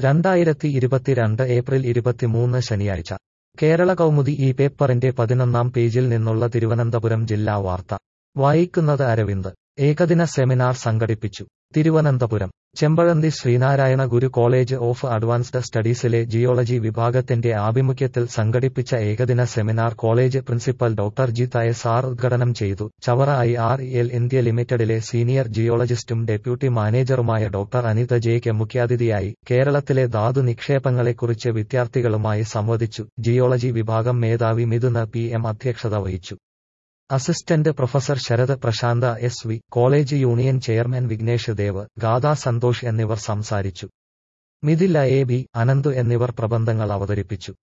രണ്ടായിരത്തി ഇരുപത്തിരണ്ട് ഏപ്രിൽ ഇരുപത്തിമൂന്ന് ശനിയാഴ്ച കേരള കൗമുദി ഈ പേപ്പറിന്റെ പതിനൊന്നാം പേജിൽ നിന്നുള്ള തിരുവനന്തപുരം ജില്ലാ വാർത്ത വായിക്കുന്നത് അരവിന്ദ് ഏകദിന സെമിനാർ സംഘടിപ്പിച്ചു Thiruvananthapuram Chempazhanthy Sreenarayana Guru college of advanced സ്റ്റഡീസിലെ ജിയോളജി വിഭാഗത്തിന്റെ ആഭിമുഖ്യത്തിൽ സംഘടിപ്പിച്ച ഏകദിന seminar college principal doctor G Thayasar ഉദ്ഘാടനം ചെയ്തു Chavara I R L India ലിമിറ്റഡിലെ സീനിയർ ജിയോളജിസ്റ്റും ഡെപ്യൂട്ടി മാനേജറുമായ ഡോക്ടർ അനിത ജെയ്ക്ക് മുഖ്യാതിഥിയായി കേരളത്തിലെ ധാതു നിക്ഷേപങ്ങളെക്കുറിച്ച് വിദ്യാർത്ഥികളുമായി സംവദിച്ചു ജിയോളജി വിഭാഗം മേധാവി മിഥുന പി എം അധ്യക്ഷത വഹിച്ചു assistant professor Sarath Prashanth S V college union chairman Vignesh Dev Gadha Santhosh എന്നിവർ സംസാരിച്ചു മിഥില എ ബി അനന്തു എന്നിവർ പ്രബന്ധങ്ങൾ അവതരിപ്പിച്ചു